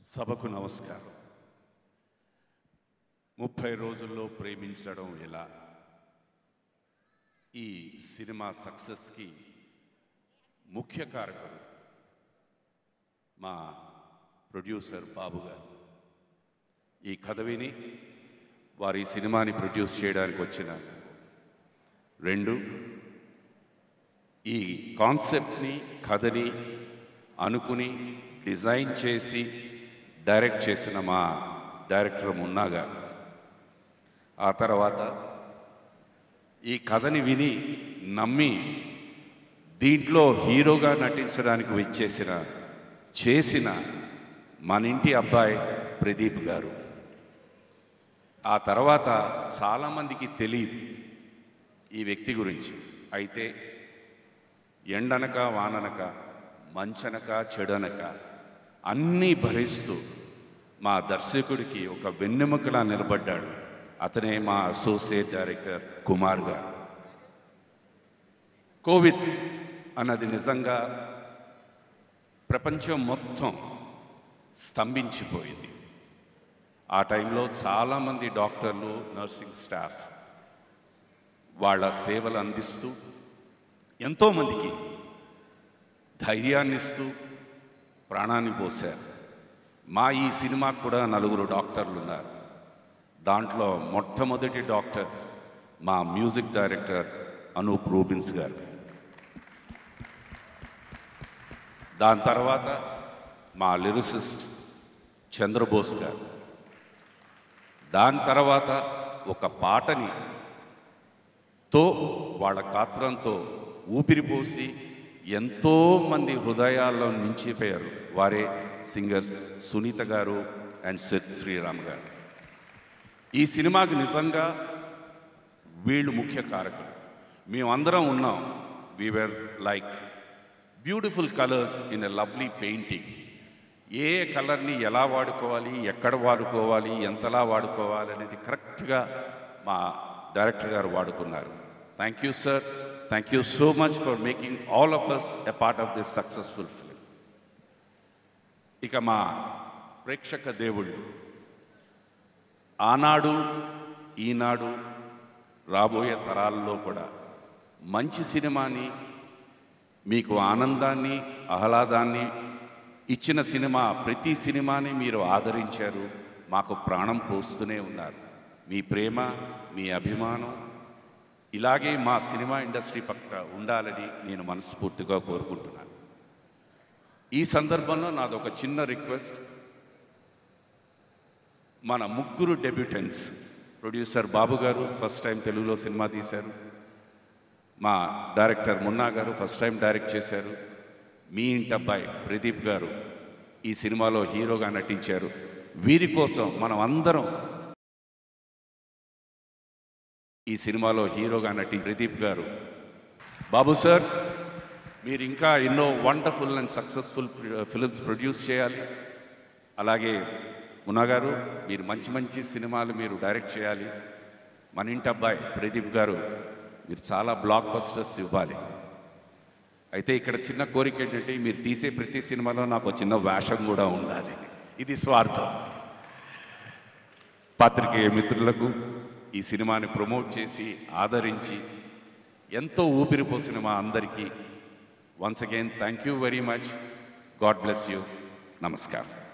సభకు నమస్కారం ముప్పై రోజుల్లో ప్రేమించడం ఎలా ఈ సినిమా సక్సెస్కి ముఖ్య కారకులు మా ప్రొడ్యూసర్ బాబు గారు ఈ కథ విని వారి ఈ సినిమాని ప్రొడ్యూస్ చేయడానికి వచ్చిన రెండు ఈ కాన్సెప్ట్ని కథని అనుకుని డిజైన్ చేసి డైరెక్ట్ చేసిన మా డైరెక్టర్ మున్నా గారు ఆ తర్వాత ఈ కథని విని నమ్మి దీంట్లో హీరోగా నటించడానికి విచ్చేసిన చేసిన మన ఇంటి అబ్బాయి ప్రదీప్ గారు ఆ తర్వాత చాలామందికి తెలియదు ఈ వ్యక్తి గురించి అయితే ఎండనక వాననక మంచనక చెడనక అన్నీ భరిస్తూ మా దర్శకుడికి ఒక వెన్నెముకలా నిలబడ్డాడు అతనే మా అసోసియేట్ డైరెక్టర్ కుమార్ గారు కోవిడ్ అన్నది నిజంగా ప్రపంచం మొత్తం స్తంభించిపోయింది ఆ టైంలో చాలామంది డాక్టర్లు నర్సింగ్ స్టాఫ్ వాళ్ళ సేవలు అందిస్తూ ఎంతోమందికి ధైర్యాన్ని ఇస్తూ ప్రాణాన్ని పోశారు మా ఈ సినిమాకు కూడా నలుగురు డాక్టర్లు ఉన్నారు దాంట్లో మొట్టమొదటి డాక్టర్ మా మ్యూజిక్ డైరెక్టర్ అనూప్ రూబిన్స్ గారు దాని తర్వాత మా లిరిసిస్ట్ చంద్రబోస్ గారు దాని తర్వాత ఒక పాటని తో వాళ్ళ గాత్రంతో ఊపిరిపోసి ఎంతో మంది హృదయాల్లో నించిపోయారు వారే సింగర్స్ సునీత గారు అండ్ సిద్ శ్రీరామ్ గారు ఈ సినిమాకి నిజంగా వీళ్ళు ముఖ్య కారకులు మేమందరం ఉన్నాం we are like beautiful colours in a lovely painting ఏ కలర్ని ఎలా వాడుకోవాలి ఎక్కడ వాడుకోవాలి ఎంతలా వాడుకోవాలి అనేది కరెక్ట్గా మా డైరెక్టర్ గారు వాడుకున్నారు thank you sir thank you so much for making all of us a part of this successful film ఇక మా ప్రేక్షక దేవుళ్ళు ఆనాడు ఈనాడు రాబోయే తరాల్లో కూడా మంచి సినిమాని మీకు ఆనందాన్ని ఆహ్లాదాన్ని ఇచ్చిన సినిమా ప్రతి సినిమాని మీరు ఆదరించారు మాకు ప్రాణం పోస్తూనే ఉన్నారు మీ ప్రేమ మీ అభిమానం ఇలాగే మా సినిమా ఇండస్ట్రీ పక్క ఉండాలని నేను మనస్ఫూర్తిగా కోరుకుంటున్నాను ఈ సందర్భంలో నాది ఒక చిన్న రిక్వెస్ట్ మన ముగ్గురు డెబ్యూటెంట్స్ ప్రొడ్యూసర్ బాబు గారు ఫస్ట్ టైం తెలుగులో సినిమా తీశారు మా డైరెక్టర్ మున్నా గారు ఫస్ట్ టైం డైరెక్ట్ చేశారు మీ ఇంటబ్బాయి ప్రదీప్ గారు ఈ సినిమాలో హీరోగా నటించారు వీరి కోసం మనం అందరం ఈ సినిమాలో హీరోగా నటి ప్రదీప్ గారు బాబు సార్ మీరు ఇంకా ఎన్నో wonderful and successful films produce చేయాలి అలాగే మున్నా గారు మీరు మంచి మంచి సినిమాలు మీరు డైరెక్ట్ చేయాలి మన ఇంటి అబ్బాయి ప్రదీప్ గారు మీరు చాలా బ్లాక్ బస్టర్స్ ఇవ్వాలి అయితే ఇక్కడ చిన్న కోరిక ఏంటంటే మీరు తీసే ప్రతి సినిమాలో నాకు ఒక చిన్న వేషం కూడా ఉండాలి ఇది స్వార్థం పాత్రికేయ మిత్రులకు ఈ సినిమాని ప్రమోట్ చేసి ఆదరించి ఎంతో ఊపిరిపోసిన మా అందరికీ once again thank you very much God bless you నమస్కారం